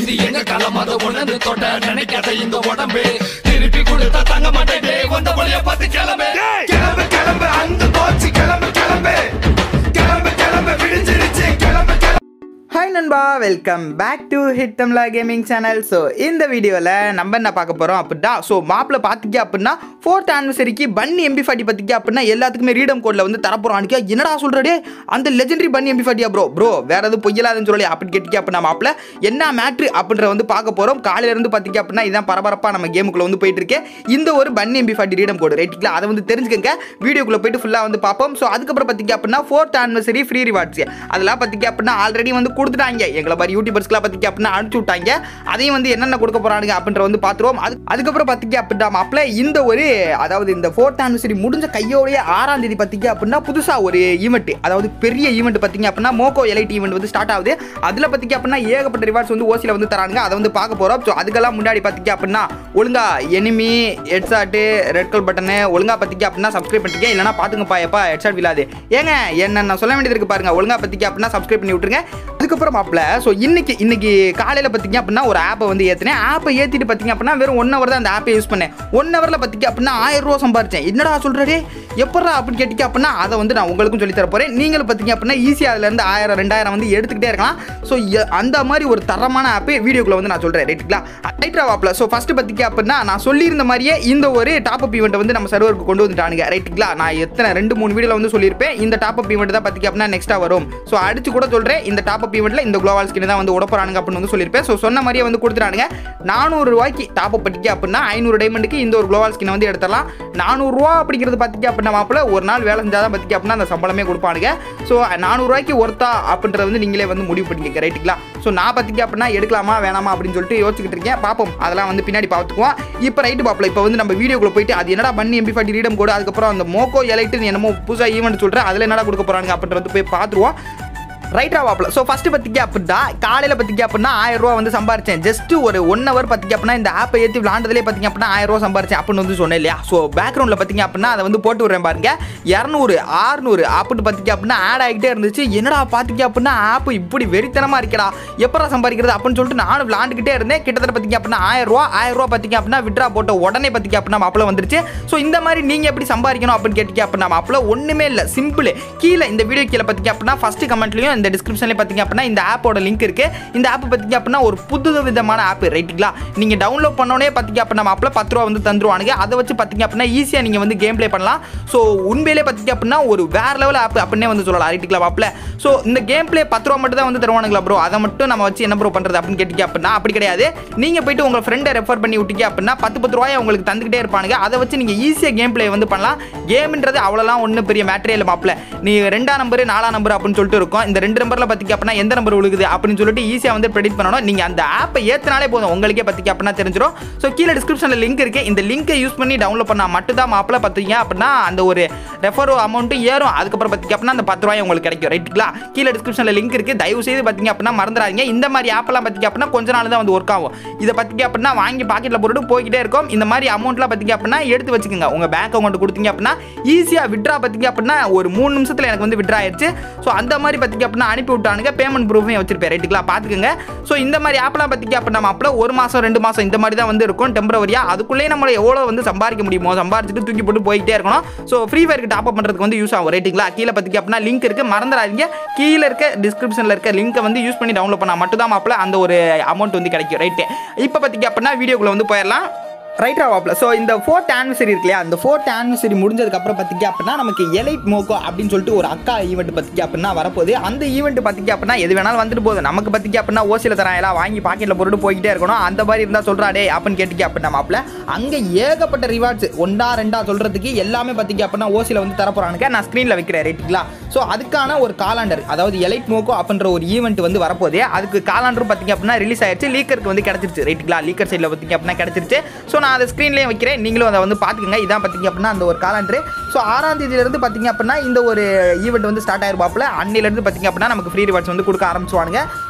இது எங்க களம் அதை உணர்ந்து தொட்ட நினைக்காத இந்த உடம்பு திருப்பி கொடுத்தா தங்க மாட்டேன் வந்த வழிய பார்த்து கிளம்பு கிளம்பு கிளம்பு அந்த போச்சு கிளம்பு கிளம்பு கிளம்பு கிளம்பு விடிஞ்சிருச்சு கிளம்பு கிளம்பு ஹாய் நண்பா வெல்கம் பேக் டு ஹிட் தமிழா கேமிங் சேனல் ஸோ இந்த வீடியோவில் நம்ம என்ன பார்க்க போகிறோம் அப்படின்னா ஸோ மாப்பிள்ள பார்த்திக்க அப்படின்னா ஃபோர்த் ஆனிவர்சரிக்கு பன்னி எம்பி ஃபார்ட்டி பார்த்திக்க அப்படின்னா எல்லாத்துக்குமே ரீடம் கோடில் வந்து தரப்போகிறோம் அன்றைக்கி என்னடா சொல்கிறடே அந்த லெஜெண்டரி பன்னி எம்பி ஃபார்ட்டியா ப்ரோ ப்ரோ வேறு எதுவும் பொய்யலாதுன்னு சொல்லி அப்படி கேட்டிக்க அப்படின்னா மாப்பிள்ள என்ன மேட்ரு அப்படின்ற வந்து பார்க்க போகிறோம் காலையிலேருந்து பார்த்திக்க அப்படின்னா இதான் பரபரப்பாக நம்ம கேமுக்குள்ளே வந்து போயிட்டு இருக்கு இந்த ஒரு பன்னி எம்பி ஃபார்ட்டி ரீடம் கோடு ரைட்டுங்களா அதை வந்து தெரிஞ்சுக்கங்க வீடியோக்குள்ளே போயிட்டு ஃபுல்லாக வந்து பார்ப்போம் ஸோ அதுக்கப்புறம் பார்த்திங்க அப்படின்னா ஃபோர்த் ஆனிவர்சரி ஃப்ரீ ரிவார்ட்ஸ் அதெல்லாம் பார்த்திங்க அப்படின்னா ஆல்ரெடி வந்து கொடுத்துட்டாங்க எங்களை மாதிரி யூடியூபர்ஸ்க்குலாம் பார்த்திங்க அப்படின்னா அனுப்பிச்சு விட்டாங்க அதையும் வந்து என்னென்ன கொடுக்க போகிறானுங்க அப்படின்ற வந்து பார்த்துருவோம் அது அதுக்கப்புறம் பார்த்திங்க அப்படின்னா மாப்பிள்ள இந்த ஒரு அதாவது இந்த ஃபோர்த் ஆனிவர்சரி முடிஞ்ச கையோடைய ஆறாம் தேதி பார்த்திங்க அப்படின்னா புதுசாக ஒரு ஈவெண்ட் அதாவது பெரிய ஈவெண்ட் பார்த்திங்க அப்படின்னா மோகோ எலைட் ஈவெண்ட் வந்து ஸ்டார்ட் ஆகுது அதில் பார்த்திங்க அப்படின்னா ஏகப்பட்ட ரிவார்ட்ஸ் வந்து ஓசியில் வந்து தராங்க அதை வந்து பார்க்க போகிறோம் ஸோ அதுக்கெல்லாம் முன்னாடி பார்த்திங்க அப்படின்னா ஒழுங்கா enemy headshot red colour button ஒழுங்கா பார்த்திங்க அப்படின்னா சப்ஸ்கிரைப் பண்ணிருக்கேன் இல்லைனா பார்த்துங்கப்பா எப்பா ஹெட்ஷாட் விழாது ஏங்க என்ன நான் சொல்ல வேண்டியது இருக்கு பாருங்க ஒழுங்கா பார்த்திங்க அப்படின்னா சப்ஸ்கிரைப் பண்ணி விட்டுருங்க அதுக்கப்புறம் மாப்பிள்ள ஸோ இன்னைக்கு இன்னைக்கு காலையில் பார்த்திங்க அப்படின்னா ஒரு ஆப்பை வந்து ஏற்றினேன் ஆப்பை ஏற்றிட்டு பார்த்திங்க அப்படின்னா வெறும் ஒன் ஹவர் தான் அந்த ஆப்பை யூஸ் பண்ணேன் ஒன் ஹவரில் பார்த்திங்க அப்படின்னா ஆயிரம் ரூபா சம்பாரிச்சேன் என்னடா சொல்கிறே எப்படா அப்படின்னு கேட்டிங்க அப்படின்னா அதை வந்து நான் உங்களுக்கும் சொல்லி தர போகிறேன் நீங்களும் பார்த்திங்க அப்படின்னா ஈஸியாக அதுலேருந்து ஆயிரம் ரெண்டாயிரம் வந்து எடுத்துக்கிட்டே இருக்கலாம் ஸோ அந்த மாதிரி ஒரு தரமான ஆப்பு வீடியோக்குள்ள வந்து நான் சொல்கிறேன் ரைட்டுங்களா ரைட்ரா வாப்பில் ஸோ ஃபஸ்ட்டு பார்த்திங்க அப்படின்னா நான் சொல்லியிருந்த மாதிரியே இந்த ஒரு டாப் அப் ஈவெண்ட் வந்து நம்ம சர்வருக்கு கொண்டு வந்துட்டானுங்க ரைட்டுங்களா நான் எத்தனை ரெண்டு மூணு வீடியோவில் வந்து சொல்லியிருப்பேன் இந்த டாப் அப் ஈவெண்ட் தான் பார்த்திங்க அப்படின்னா நெக்ஸ்ட்டாக வரும் ஸோ அடிச்சு கூட சொல்கிறேன் இந்த டாப் அப் ஈவெண்ட்டில் இந்த குளோவால் ஸ்கின் தான் வந்து உடப்பறானுங்க அப்படின்னு வந்து சொல்லியிருப்பேன் ஸோ சொன்ன மாதிரியே வந்து கொடுத்துட்டானுங்க நானூறு ரூபாய்க்கு டாப் அப் பண்ணிக்க அப்படின்னா ஐநூறு டைமண்டுக்கு இந்த ஒரு குளோவால் ஸ்கின் வந்து எடுத்துடலாம் நானூறுரூவா அப்படிங்கிறது பார்த்திங்க அப்படின்னா மாப்பிள்ள ஒரு நாள் வேலை செஞ்சால் தான் பார்த்திங்க அப்படின்னா அந்த சம்பளமே கொடுப்பானுங்க ஸோ நானூறுரூவாய்க்கு ஒருத்தா அப்படின்றத வந்து நீங்களே வந்து முடிவு பண்ணிக்க ரைட்டுங்களா ஸோ நான் பார்த்திங்க அப்படின்னா எடுக்கலாமா வேணாமா அப்படின்னு சொல்லிட்டு யோசிச்சுக்கிட்டு இருக்கேன் பார்ப்போம் அதெல்லாம் வந்து பின்னாடி பார்த்துக்குவோம் இப்போ ரைட்டு பாப்பில் இப்போ வந்து நம்ம வீடியோக்குள்ள போயிட்டு அது என்னடா பண்ணி எம்பி ஃபார்ட்டி ரீடம் கோடு அதுக்கப்புறம் அந்த மோக்கோ எலைட்டுன்னு என்னமோ புதுசாக ஈவெண்ட் சொல்கிறேன் அதில் என்னடா கொடுக்க போகிறாங்க அப்படின்றது போய் பார்த்துருவோம் ரைட்டா வாப்பில் ஸோ ஃபஸ்ட்டு பார்த்திங்க அப்படின்னா காலையில் பார்த்திங்க அப்படின்னா ஆயிரம் ரூபா வந்து சம்பாரிச்சேன் ஜஸ்ட் ஒரு ஒன் ஹவர் பார்த்திங்க அப்படின்னா இந்த ஆப்பை ஏற்றி விளாண்டதுலேயே பார்த்திங்க அப்படின்னா ஆயிரம் ரூபா சம்பாரிச்சேன் அப்படின்னு வந்து சொன்னேன் இல்லையா ஸோ பேக்ரவுண்டில் பார்த்திங்க அப்படின்னா அதை வந்து போட்டு விடுறேன் பாருங்க இரநூறு ஆறுநூறு அப்படின்னு பார்த்திங்க அப்படின்னா ஆட் ஆகிட்டே இருந்துச்சு என்னடா பார்த்திங்க அப்படின்னா ஆப் இப்படி வெறித்தனமாக இருக்கடா எப்படா சம்பாதிக்கிறது அப்படின்னு சொல்லிட்டு நானும் விளாண்டுக்கிட்டே இருந்தேன் கிட்டத்தட்ட பார்த்திங்க அப்படின்னா ஆயிரம் ரூபா ஆயிரம் ரூபா பார்த்திங்க அப்படின்னா விட்ரா போட்ட உடனே பார்த்திங்க அப்படின்னா மாப்பிள வந்துருச்சு ஸோ இந்த மாதிரி நீங்கள் எப்படி சம்பாதிக்கணும் அப்படின்னு கேட்டிங்க அப்படின்னா மாப்பிள ஒன்றுமே இல்லை சிம்பிள் கீழே இந்த வீடியோ கீழே பார்த்திங்க அப்படின்னா ஃபஸ்ட்டு கமெண்ட்லையும் இந்த டிஸ்கிரிப்ஷன்லேயும் பார்த்திங்க அப்படின்னா இந்த ஆப்போட லிங்க் இருக்குது இந்த ஆப் பார்த்திங்க அப்படின்னா ஒரு புது விதமான ஆப் ரைட்டுங்களா நீங்கள் டவுன்லோட் பண்ணோடனே பார்த்திங்க அப்படின்னா மாப்பிள பத்து ரூபா வந்து தந்துருவானுங்க அதை வச்சு பார்த்திங்க அப்படின்னா ஈஸியாக நீங்கள் வந்து கேம் ப்ளே பண்ணலாம் ஸோ உண்மையிலே பார்த்திங்க அப்படின்னா ஒரு வேற லெவல் ஆப் அப்படின்னே வந்து சொல்லலாம் ரைட்டுங்களா மாப்பிள ஸோ இந்த கேம் ப்ளே பத்து ரூபா மட்டும் தான் வந்து தருவானுங்களா ப்ரோ அதை மட்டும் நம்ம வச்சு என்ன ப்ரோ பண்ணுறது அப்படின்னு கேட்டிங்க அப்படின்னா அப்படி கிடையாது நீங்கள் போயிட்டு உங்கள் ஃப்ரெண்டை ரெஃபர் பண்ணி விட்டீங்க அப்படின்னா பத்து பத்து ரூபாய் உங்களுக்கு தந்துக்கிட்டே இருப்பானுங்க அதை வச்சு நீங்கள் ஈஸியாக கேம் ப்ளே வந்து பண்ணலாம் கேம்ன்றது அவ்வளோலாம் ஒன்றும் பெரிய மேட்டரே இல்லை மாப்பிள நீ ரெண்டாம் நம்பர் நாலாம் நம்பர் அப்படின்னு சொல்லிட்டு இருக்கும் இந்த ரெண்டு நம்பரில் பார்த்திங்க அப்படின்னா எந்த நம்பர் விழுகுது அப்படின்னு சொல்லிட்டு ஈஸியாக வந்து ப்ரெடிக்ட் பண்ணணும் நீங்கள் அந்த ஆப்பை ஏற்றினாலே போதும் உங்களுக்கே பார்த்திங்க அப்படின்னா தெரிஞ்சிடும் ஸோ கீழே டிஸ்கிரிப்ஷனில் லிங்க் இருக்குது இந்த லிங்கை யூஸ் பண்ணி டவுன்லோட் பண்ணால் மட்டும் தான் மாப்பிள பார்த்தீங்க அப்படின்னா அந்த ஒரு ரெஃபர் அமௌண்ட்டும் ஏறும் அதுக்கப்புறம் பார்த்திங்க அப்படின்னா அந்த பத்து ரூபாய் உங்களுக்கு கிடைக்கும் ரைட்டுங்களா கீழே டிஸ்கிரிப்ஷனில் லிங்க் இருக்குது தயவு செய்து பார்த்திங்க அப்படின்னா மறந்துடாதீங்க இந்த மாதிரி ஆப்பெல்லாம் பார்த்திங்க அப்படின்னா கொஞ்ச நாள் தான் வந்து ஒர்க் ஆகும் இதை பார்த்திங்க அப்படின்னா வாங்கி பாக்கெட்டில் போட்டுட்டு போய்கிட்டே இருக்கும் இந்த மாதிரி அமௌண்ட்லாம் பார்த்திங்க அப்படின்னா எடுத்து வச்சுக்கோங்க உங்கள் பேங்க் அக்கௌண்ட் கொடுத்தீங்க அப்படின்னா ஈஸியாக விட்ரா பார்த்திங்க அப்படின்னா ஒரு மூணு நிமிஷத்தில் எனக்கு வந்து விட்ரா ஆயிடுச்சு ஸோ அந்த மாதிரி பார்த்திங்க அப்படின்னா அனுப்பி விட்டானுங்க பேமெண்ட் ப்ரூஃபும் வச்சிருப்பேன் ரைட்டுங்களா பார்த்துக்கோங்க ஸோ இந்த மாதிரி ஆப்லாம் பார்த்திங்க அப்படின்னா மாப்பிள ஒரு மாதம் ரெண்டு மாதம் இந்த மாதிரி தான் வந்து இருக்கும் டெம்பரவரியாக அதுக்குள்ளேயே நம்ம எவ்வளோ வந்து சம்பாதிக்க முடியுமோ சம்பாரிச்சிட்டு தூக்கி போட்டு போயிட்டே இருக்கணும் ஸோ ஃப்ரீ ஃபயருக்கு டாப் அப் பண்ணுறதுக்கு வந்து யூஸ் ஆகும் ரைட்டுங்களா கீழே பார்த்திங்க அப்படின்னா லிங்க் இருக்குது மறந்துடாதீங்க கீழே இருக்க டிஸ்கிரிப்ஷனில் இருக்க லிங்கை வந்து யூஸ் பண்ணி டவுன்லோட் பண்ணால் மட்டும் தான் மாப்பிள அந்த ஒரு அமௌண்ட் வந்து கிடைக்கும் ரைட்டு இப்போ பார்த்திங்க அப்படின்னா வீடியோக்குள்ளே வந்து போயிடலாம் ரைட்ரா வாப்பில் ஸோ இந்த ஃபோர்த் ஆனிவர்சரி இருக்கு இல்லையா அந்த ஃபோர்த் ஆனிவர்சரி முடிஞ்சதுக்கப்புறம் பார்த்திங்க அப்படின்னா நமக்கு எலைட் மோக்கோ அப்படின்னு சொல்லிட்டு ஒரு அக்கா ஈவெண்ட் பார்த்திங்க அப்படின்னா வரப்போகுது அந்த ஈவெண்ட் பார்த்திங்க அப்படின்னா எது வேணாலும் வந்துட்டு போகுது நமக்கு பார்த்திங்க அப்படின்னா ஓசியில் தரான் எல்லாம் வாங்கி பாக்கெட்டில் போட்டுட்டு போய்கிட்டே இருக்கணும் அந்த மாதிரி இருந்தால் சொல்கிறாடே அப்படின்னு கேட்டிங்க அப்படின்னா மாப்பிள அங்கே ஏகப்பட்ட ரிவார்ட்ஸ் ஒன்றா ரெண்டா சொல்கிறதுக்கு எல்லாமே பார்த்திங்க அப்படின்னா ஓசியில் வந்து தரப்போகிறானுங்க நான் ஸ்க்ரீனில் வைக்கிறேன் ரைட்டுங்களா ஸோ அதுக்கான ஒரு காலாண்டர் அதாவது எலைட் மோக்கோ அப்படின்ற ஒரு ஈவெண்ட் வந்து வரப்போகுது அதுக்கு காலாண்டர் பார்த்திங்க அப்படின்னா ரிலீஸ் ஆயிடுச்சு லீக்கருக்கு வந்து கிடச்சிருச்சு ரைட்டுங்களா லீக்கர் சைடில் பார்த்திங்க அப்படின்னா கிடச்சிருச்சு ஸோ நான் அதை ஸ்க்ரீன்லேயே வைக்கிறேன் நீங்களும் அதை வந்து பார்த்துக்கோங்க இதான் பார்த்திங்க அப்படின்னா அந்த ஒரு காலண்டர் ஸோ ஆறாம் தேதியிலேருந்து பார்த்திங்க அப்படின்னா இந்த ஒரு ஈவெண்ட் வந்து ஸ்டார்ட் ஆயிருப்பாப்புல அன்னிலேருந்து பார்த்திங்க அப்படின்னா நமக்கு ஃப்ரீ ரிவார்ட்ஸ் வந்து கொடுக்க ஆரம்பிச்சுவானுங்க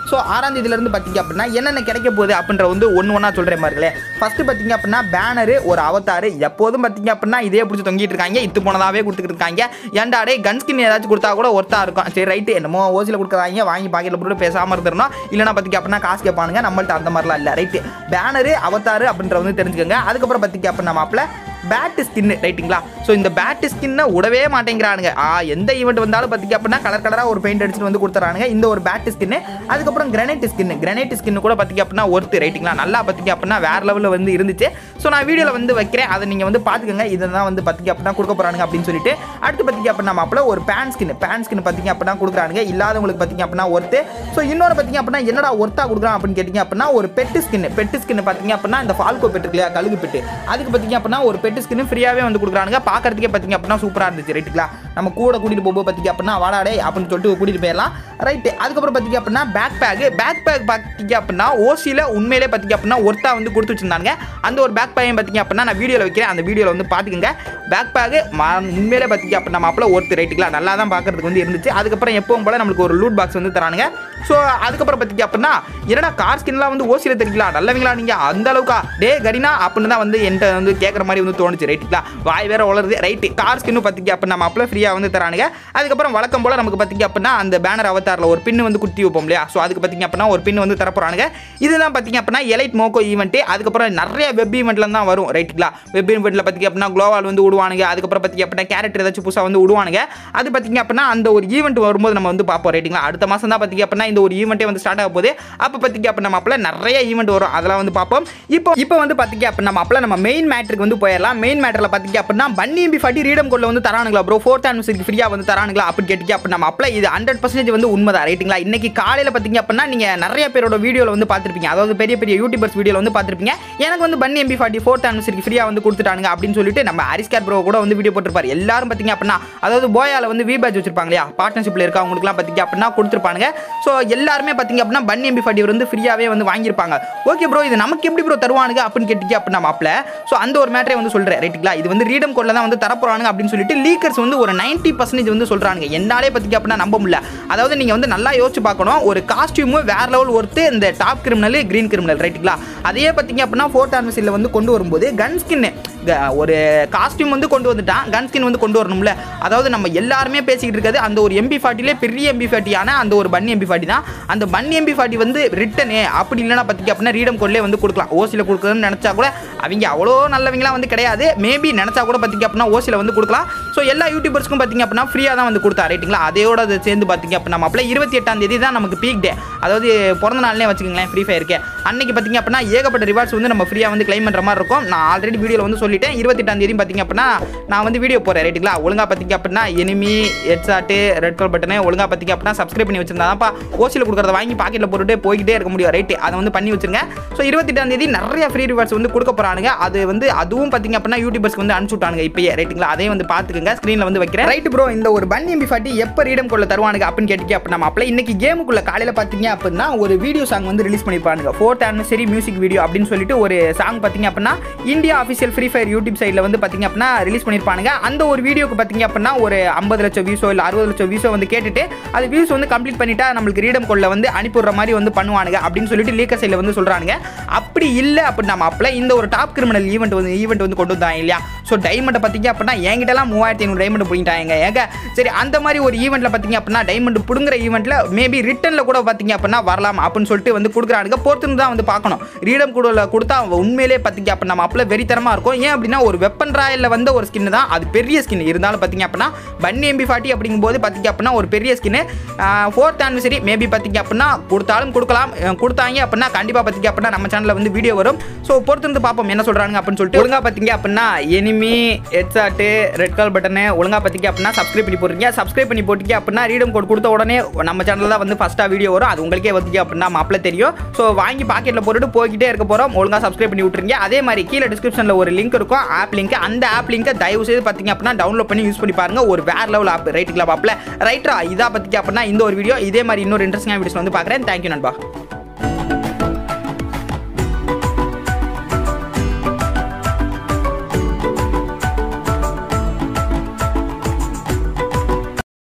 ஸோ ஆறாம் தேதியிலேருந்து பார்த்தீங்க அப்படின்னா என்னென்ன கிடைக்க போகுது அப்படின்ற வந்து ஒன்று ஒன்றா சொல்கிறேன் பாருங்களேன் ஃபஸ்ட்டு பார்த்தீங்க அப்படின்னா பேனரு ஒரு அவதாரு எப்போதும் பார்த்தீங்க அப்படின்னா இதே பிடிச்சி தொங்கிட்டு இருக்காங்க இத்து போனதாவே கொடுத்துக்கிட்டு இருக்காங்க ஏன்டா டே கன் ஸ்கின் ஏதாச்சும் கொடுத்தா கூட ஒர்த்தா இருக்கும் சரி ரைட்டு என்னமோ ஓசியில் கொடுக்குறாங்க வாங்கி பாக்கெட்டில் போட்டு பேசாமல் இருந்துடணும் இல்லைனா பார்த்தீங்க அப்படின்னா காசு கேட்பானுங்க நம்மள்ட்ட அந்த மாதிரிலாம் இல்லை ரைட்டு பேனரு அவதாரு அப்படின்ற வந்து தெரிஞ்சுக்கோங்க அதுக்கப்புறம் பார்த்தீங்க அப்படின்னா மாப்பிள்ள பேட்டு ஸ்கின்னு ரைட்டுங்களா ஸோ இந்த பேட்டு ஸ்கின்னை விடவே மாட்டேங்கிறானுங்க ஆ எந்த ஈவெண்ட் வந்தாலும் பார்த்தீங்க அப்படின்னா கலர் கலராக ஒரு பெயிண்ட் அடிச்சுட்டு வந்து கொடுத்துறானுங்க இந்த ஒரு பேட்டு ஸ்கின்னு அதுக்கப்புறம் கிரனைட் ஸ்கின்னு கிரனைட் ஸ்கின்னு கூட பார்த்தீங்க அப்படின்னா ஒர்த்து ரைட்டுங்களா நல்லா பார்த்தீங்க அப்படின்னா வேற லெவலில் வந்து இருந்துச்சு ஸோ நான் வீடியோவில் வந்து வைக்கிறேன் அதை நீங்கள் வந்து பார்த்துக்கோங்க இதை தான் வந்து பார்த்தீங்க அப்படின்னா கொடுக்க போகிறானுங்க அப்படின்னு சொல்லிட்டு அடுத்து பார்த்தீங்க அப்படின்னா மாப்பிள்ள ஒரு பேன் ஸ்கின் பேன் ஸ்கின் பார்த்தீங்க அப்படின்னா கொடுக்குறானுங்க இல்லாதவங்களுக்கு பார்த்தீங்க அப்படின்னா ஒர்த்து ஸோ இன்னொரு பார்த்தீங்க அப்படின்னா என்னடா ஒர்த்தா கொடுக்குறான் அப்படின்னு கேட்டிங்க அப்படின்னா ஒரு பெட்டு ஸ்கின் பெட்டு ஸ்கின் பார்த்தீங்க அப்படின்னா இந்த ஃபால்கோ பெட்டு இருக்கு இல்லையா கழுகு பெட்டு அதுக்கு பார்த்தீங்க அப்படின்னா ஒரு பெட்டு ஸ்கின் ஃப்ரீயாகவே வந்து கொடுக்குறானுங்க பார்க்கறதுக்கே பார்த்தீங்க அப்படின்னா சூப்பராக இருந்துச்சு ரைட்டுங்களா நம்ம கூட கூட்டிகிட்டு போகும்போது பார்த்தீங்க அப்படின்னா வாடாடே அப்படின்னு சொல்லிட்டு கூட்டிகிட்டு போயிடலாம் ரைட்டு அதுக்கப்புறம் பார்த்தீங்க அப்படின்னா பேக் பேக் பேக் பேக் பார்த்தீங்க அப்படின்னா ஓசியில் உண்மையிலே பார்த்தீங்க அப்படின்னா ஒர்த்தா வந்து கொடுத்து வச்சிருந்தாங்க அந்த ஒரு பேக் பேக்கையும் பார்த்தீங்க அப்படின்னா நான் வீடியோவில் வைக்கிறேன் அந்த வீடியோவில் வந்து பார்த்துக்கோங்க பேக் பேக்கு உண்மையிலே பார்த்தீங்க அப்படின்னா மாப்பிள்ள ஒர்த்து ரைட்டுங்களா நல்லா தான் பார்க்கறதுக்கு வந்து இருந்துச்சு அதுக்கப்புறம் எப்பவும் போல நம்மளுக்கு ஒரு லூட் பாக்ஸ் வந்து தரானுங்க ஸோ அதுக்கப்புறம் பார்த்தீங்க அப்படின்னா என்னடா கார் ஸ்கின்லாம் வந்து ஓசியில் தெரியுங்களா நல்லவங்களா நீங்கள் அந்த அளவுக்கா டே கரினா அப்படின்னு தான் வந்து என்கிட்ட வந்து கேட்குற மாதிரி வந்து தோணுச்சு ரைட்டுங்களா வாய் வேற வளருது ரைட்டு கார் ஸ்கின்னு பார்த்தீங்க அப்படின்னா மாப்பிள்ள ஃப்ரீயாக வந்து தரானுங்க அதுக்கப்புறம் வழக்கம் போல் நமக்கு பார்த்தீங்க அப்படின்னா அந்த பேனர் அவதாரில் ஒரு பின் வந்து குத்தி வைப்போம் இல்லையா ஸோ அதுக்கு பார்த்தீங்க அப்படின்னா ஒரு பின் வந்து தரப்போறானுங்க இதுதான் பார்த்தீங்க அப்படின்னா எலைட் மோக்கோ ஈவெண்ட்டு அதுக்கப்புறம் நிறைய வெப் ஈவெண்ட்ல தான் வரும் ரைட்டுங்களா வெப் ஈவெண்ட்டில் பார்த்தீங்க அப்படின்னா குளோவால் வந்து விடுவானுங்க அதுக்கப்புறம் பார்த்தீங்க அப்படின்னா கேரக்டர் ஏதாச்சும் புதுசாக வந்து விடுவானுங்க அது பார்த்தீங்க அப்படின்னா அந்த ஒரு ஈவெண்ட் வரும்போது நம்ம வந்து பார்ப்போம் ரைட்டுங்களா அடுத்த மாதம் தான் பார்த்தீங்க அப்படின்னா இந்த ஒரு ஈவெண்ட்டே வந்து ஸ்டார்ட் ஆக போகுது அப்போ பார்த்தீங்க அப்படின்னா மாப்பிள்ள நிறைய ஈவெண்ட் வரும் அதெல்லாம் வந்து பார்ப்போம் இப்போ இப்போ வந்து பார்த்தீங்க அப்படின்னா மாப்பிள்ள நம்ம மெயின் மேட்ருக்கு வந்து போயிடலாம் மெயின் மேட்டரில் பார்த்தீங்க அப்படின்னா பன்னி எம்பி ஃபார்ட்டி ரீடம் கோல்ல வந்து தரானுங்களா ப்ரோ ஃபோர்த் ஆனிவர்சரிக்கு ஃப்ரீயாக வந்து தரானுங்களா அப்படின்னு கேட்டிங்க அப்படின்னா மாப்பிள்ள இது ஹண்ட்ரட் பர்சன்டேஜ் வந்து உண்மைதான் ரைட்டுங்களா இன்னைக்கு காலையில் பார்த்தீங்க அப்படின்னா நீங்கள் நிறைய பேரோட வீடியோவில் வந்து பார்த்துருப்பீங்க அதாவது பெரிய பெரிய யூடியூபர்ஸ் வீடியோவில் வந்து பார்த்துருப்பீங்க எனக்கு வந்து பன்னி எம்பி ஃபார்ட்டி ஃபோர்த் ஆனிவர்சரிக்கு ஃப்ரீயாக வந்து கொடுத்துட்டானுங்க அப்படின்னு சொல்லிட்டு நம்ம அரிஸ்கார் ப்ரோ கூட வந்து வீடியோ போட்டிருப்பாரு எல்லாரும் பார்த்தீங்க அப்படின்னா அதாவது போயால வந்து வி பேட்ச் வச்சிருப்பாங்க இல்லையா பார்ட்னர்ஷிப்பில் இருக்க அவங்களுக்குலாம் பார்த்தீங்க அப்படின்னா கொடுத்துருப்பானுங்க ஸோ எல்லாருமே பார்த்தீங்க அப்படின்னா பன்னி எம்பி ஃபார்ட்டி வந்து ஃப்ரீயாகவே வந்து வாங்கியிருப்பாங்க ஓகே ப்ரோ இது நமக்கு எப்படி ப்ரோ தருவானுங்க அப்படின்னு கேட்டிங்க அப்படின்னா மாப்பிள்ள ஸோ அந்த ஒரு மேட்டரே வந்து சொல்கிறேன் ரைட்டுங்களா இது வந்து ரீடம் கோடில் தான் வந்து தரப்போறானுங்க அப்படின்னு சொல்லிட்டு லீக்கர்ஸ் வந்து ஒரு நைன்ட்டி பர்சன்டேஜ் வந்து சொல்கிறாங்க என்னாலே பார்த்தீங்க அப்படின்னா நம்ப முடியல அதாவது நீங்கள் வந்து நல்லா யோசிச்சு பார்க்கணும் ஒரு காஸ்டியூமு வேற லெவல் ஒருத்து இந்த டாப் கிரிமினல் கிரீன் கிரிமினல் ரைட்டுங்களா அதையே பார்த்தீங்க அப்படின்னா ஃபோர்த் ஆனிவர்சரியில் வந்து கொண்டு வரும்போது கன் ஸ்கின்னு ஒரு காஸ்டியூம் வந்து கொண்டு வந்துட்டான் கன் ஸ்கின் வந்து கொண்டு வரணும்ல அதாவது நம்ம எல்லாருமே பேசிக்கிட்டு இருக்கிறது அந்த ஒரு எம்பி ஃபார்ட்டிலே பெரிய எம்பி ஃபார்ட்டியான அந்த ஒரு பன்னி எம்பி ஃபார்ட்டி தான் அந்த பன்னி எம்பி ஃபார்ட்டி வந்து ரிட்டனு அப்படி இல்லைனா பார்த்திங்க அப்படின்னா ரீடம் கோட்லேயே வந்து கொடுக்கலாம் ஓசியில் கொடுக்குறதுன்னு நினச்சா கூட அவங்க அவ்வளோ நல்லவங்களாம் வந்து கிடையாது மேபி நினச்சா கூட பார்த்திங்க அப்படின்னா ஓசியில் வந்து கொடுக்கலாம் ஸோ எல்லா யூடியூபர்ஸ்க்கும் பார்த்திங்க அப்படின்னா ஃப்ரீயாக தான் வந்து கொடுத்தா ரைட்டுங்களா அதையோட அது சேர்ந்து பார்த்திங்க அப்படின்னா மாப்பிள்ள இருபத்தி எட்டாம் தேதி தான் நமக்கு பீக் டே அதாவது பிறந்த நாள்னே வச்சுக்கோங்களேன் ஃப்ரீ ஃபயருக்கு அன்னைக்கு பார்த்திங்க அப்படின்னா ஏகப்பட்ட ரிவார்ட்ஸ் வந்து நம்ம ஃப்ரீயாக வந்து கிளைம் பண்ணுற மாதிரி இருக்கும் நான் ஆல்ரெடி வீடியோவில் வந்து சொல்லிட்டேன் இருபத்தெட்டாம் தேதி பார்த்திங்க அப்படின்னா நான் வந்து வீடியோ போகிறேன் ரைட்டுங்களா ஒழுங்காக பார்த்திங்க அப்படின்னா enemy headshot red colour button ஒழுங்காக பார்த்திங்க அப்படின்னா சப்ஸ்கிரைப் பண்ணி வச்சிருந்தாப்பா ஓசியில் கொடுக்குறத வாங்கி பாக்கெட்டில் போட்டுட்டு போய்கிட்டே இருக்க முடியும் ரைட்டு அதை வந்து பண்ணி வச்சிருங்க ஸோ இருபத்தெட்டாம் தேதி நிறைய ஃப்ரீ ரிவார்ட்ஸ் வந்து கொடுக்க போகிறானுங்க அது வந்து அதுவும் பார்த்திங்க அப்படின்னா யூடியூபர்ஸ்க்கு வந்து அனுப்பிச்சு விட்டானுங்க இப்பயே ரைட்டுங்களா அதையும் வந்து பார்த்துக்கோங்க ஸ்க்ரீனில் வந்து வைக்கிறேன் ரைட் ப்ரோ இந்த ஒரு பன் எம்பி ஃபார்ட்டி எப்போ ரீடம் கொள்ள தருவானுங்க அப்படின்னு கேட்டிங்க அப்படின்னா மாப்பிள்ள இன்னைக்கு கேமுக்குள்ள காலையில் பார்த்தீங்க அப்படின்னா ஒரு வீடியோ சாங் வந்து ரிலீஸ் பண்ணிப்பானுங்க ஃபோர்த் ஆனிவர்சரி மியூசிக் வீடியோ அப்படின்னு சொல்லிட்டு ஒரு சாங் பார்த்தீங்க அப்படின்னா India official free fire YouTube சைடில் வந்து பார்த்தீங்க அப்படின்னா ரிலீஸ் பண்ணியிருப்பானுங்க அந்த ஒரு வீடியோக்கு பார்த்தீங்க அப்படின்னா ஒரு ஐம்பது லட்சம் வியூஸோ இல்லை அறுபது லட்சம் வியூஸோ வந்து கேட்டுட்டு அது வியூஸ் வந்து கம்ப்ளீட் பண்ணிட்டா நம்மளுக்கு ரீடம் கொள்ள வந்து அனுப்பிடுற மாதிரி வந்து பண்ணுவானுங்க அப்படின்னு சொல்லிட்டு லீக்கர் சைடில் வந்து சொல்கிறானுங்க அப்படி இல்லை அப்படின்னா மாப்பிள்ள இந்த ஒரு டாப் கிரிமினல் ஈவெண்ட் வந்து ஈவெண்ட் வந்து கொண்டு வந்தாங்க இல்லையா ஸோ டைமண்டை பார்த்தீங்க அப்படின்னா என்கிட்டலாம் மூவாயிரத்தி ஐநூறு டைமண்ட் பிடிங்கிட்டாங்க ஏங்க சரி அந்த மாதிரி ஒரு ஈவெண்ட்டில் பார்த்தீங்க அப்படின்னா டைமண்ட் பிடுங்குற ஈவெண்ட்டில் மேபி ரிட்டனில் கூட பார்த்தீங்க அப்படின்னா வரலாம் அப்படின்னு சொல்லிட்டு வந்து கொடுக்குறானுங்க பொறுத்துன்னு தான் வந்து பார்க்கணும் ரீடம் கூட கொடுத்தா உண்மையிலே பார்த்தீங்க அப்படின்னா மாப்பிள்ள வெறித்தரமாக இருக்கும் ஏன் அப்படின்னா ஒரு வெப்பன் ராயலில் வந்த ஒரு ஸ்கின் தான் அது பெரிய ஸ்கின் இருந்தாலும் பார்த்தீங்க அப்படின்னா பன்னி எம்பி ஃபார்ட்டி அப்படிங்கும்போது பார்த்தீங்க அப்படின்னா ஒரு பெரிய ஸ்கின்னு ஃபோர்த் ஆனிவர்சரி மேபி பார்த்தீங்க அப்படின்னா கொடுத்தாலும் கொடுக்கலாம் அஹ் கொடுத்தாங்க அப்படின்னா கண்டிப்பாக பார்த்தீங்க அப்படின்னா நம்ம சேனலில் வந்து வீடியோ வரும் ஸோ பொறுத்து வந்து பார்ப்போம் என்ன சொல்கிறாங்க அப்படின்னு சொல்லிட்டு ஒழுங்காக பார்த்தீங்க அப்படின்னா enemy headshot red colour button ஒழுங்காக பார்த்தீங்க அப்படின்னா சப்ஸ்கிரைப் பண்ணி போடுறீங்க சப்ஸ்கிரைப் பண்ணி போட்டீங்க அப்படின்னா ரீடம் கோட் கொடுத்த உடனே நம்ம சேனலில் தான் வந்து ஃபஸ்ட்டாக வீடியோ வரும் அது உங்களுக்கே வந்து அப்படின்னா மாப்பிள்ள தெரியும் ஸோ வாங்கி பாக்கெட்டில் போட்டுட்டு போய்கிட்டே இருக்க போகிறோம் ஒழுங்காக சப்ஸ்கிரைப் பண்ணி விட்டுருங்க அதே மாதிரி கீழே டிஸ்கிரிப்ஷனில் ஒரு லிங்க் இருக்கும் ஆப் லிங்க் அந்த ஆப் லிங்கை தயவு செய்து பார்த்தீங்க அப்படின்னா டவுன்லோட் பண்ணி யூஸ் பண்ணி பாருங்க ஒரு வேற லெவல் ஆப் ரைட்டுங்களா பாப்பில் ரைட்டா இதாக பார்த்தீங்க அப்படின்னா இந்த ஒரு வீடியோ இதே மாதிரி இன்னொரு இன்ட்ரெஸ்டிங்கான வீடியோஸ் வந்து பார்க்குறேன் தேங்க்யூ நண்பா